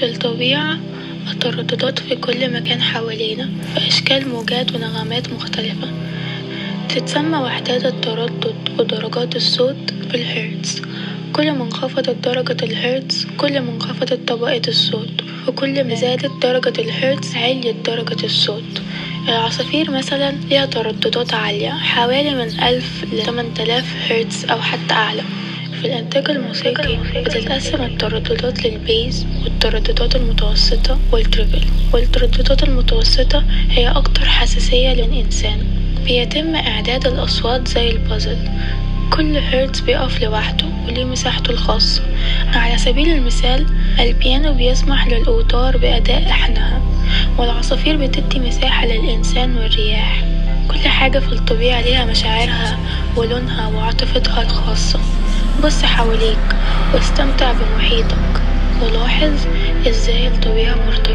الطبيعة الترددات في كل مكان حوالينا في أشكال موجات ونغمات مختلفة تتسمى وحدات التردد ودرجات الصوت بالهرتز كل ما انخفضت درجة الهرتز كل ما انخفضت طبقة الصوت وكل ما زادت درجة الهرتز عليت درجة الصوت العصافير مثلا ليها ترددات عالية حوالي من ألف لتمن تلاف هرتز أو حتى أعلى في الإنتاج الموسيقي بتتقسم الترددات للبيز والترددات المتوسطة والتريبل والترددات المتوسطة هي أكتر حساسية للإنسان بيتم إعداد الأصوات زي البازل كل هرتز بيقف لوحده وليه مساحته الخاصة على سبيل المثال البيانو بيسمح للأوتار بأداء لحنها والعصافير بتدي مساحة للإنسان والرياح كل حاجة في الطبيعة ليها مشاعرها ولونها وعاطفتها الخاصة بص حواليك واستمتع بمحيطك ولاحظ ازاي الطبيعة مرتبطة